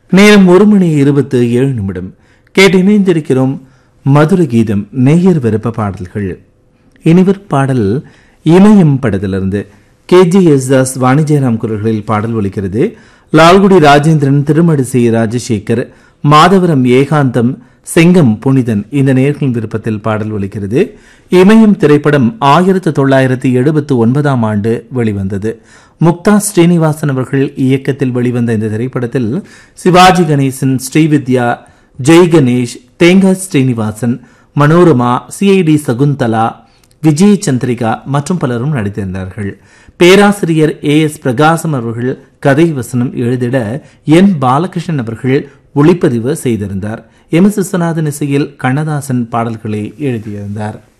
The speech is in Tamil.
நேரம் ஒரு மணி இருபத்து ஏழு நிமிடம் கேட்டு இணைந்திருக்கிறோம் மதுர கீதம் நேயர் விருப்ப பாடல்கள் இனிவர் பாடல் இமயம் படத்திலிருந்து கே ஜி எஸ் தாஸ் வாணிஜயராம் குரல்களில் பாடல் ஒலிக்கிறது லால்குடி ராஜேந்திரன் திருமடிசை ராஜசேகர் மாதவரம் ஏகாந்தம் செங்கம் புனிதன் இந்த நேர்களின் விருப்பத்தில் பாடல் ஒலிக்கிறது இமயம் திரைப்படம் ஆயிரத்து தொள்ளாயிரத்தி எழுபத்து ஒன்பதாம் ஆண்டு வெளிவந்தது முக்தா ஸ்ரீனிவாசன் அவர்கள் இயக்கத்தில் வெளிவந்த இந்த திரைப்படத்தில் சிவாஜி கணேசன் ஸ்ரீவித்யா ஜெய் கணேஷ் தேங்காய் ஸ்ரீனிவாசன் மனோரமா சிஐடி சகுந்தலா விஜய் சந்திரிகா மற்றும் பலரும் நடித்திருந்தார்கள் பேராசிரியர் ஏ எஸ் பிரகாசம் அவர்கள் கதை வசனம் எழுதிட என் பாலகிருஷ்ணன் அவர்கள் ஒளிப்பதிவு செய்திருந்தார் எம் எஸ் விஸ்வநாதன் இசையில் கண்ணதாசன் பாடல்களை எழுதியிருந்தார்